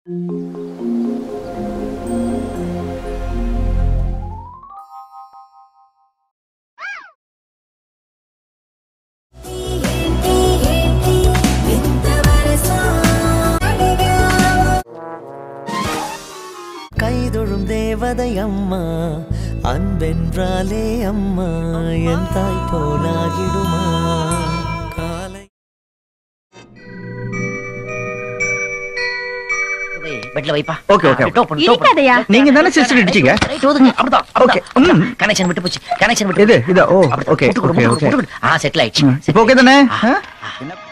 கைதொழும் தேவதை அம்மா அன்பென்றாலே அம்மா என் தாய் போலாகிடுமா காலை பெட்ல வைப்பா Okay, okay, okay. டோப் பண்ணு, டோப் பண்ணு. இடிக்காதயா? நீங்க தானே சிஸ்டர் இடிச்சீங்க ரைட், ஒதுங்க. அப்படிதான், Okay. அப்படிதான். ம். கனெக்ஷன் விட்டு போச்சு கனெக்ஷன் விட்டு இது, இது, ஓ, அப்படிதான். okay, விட்டு கொடு, okay, விட்டு கொடு, okay. விட்டு கொடு. ஆ செட்டில் ஆயிடுச்சு இப்போ ஓகே தானே ஆ? என்ன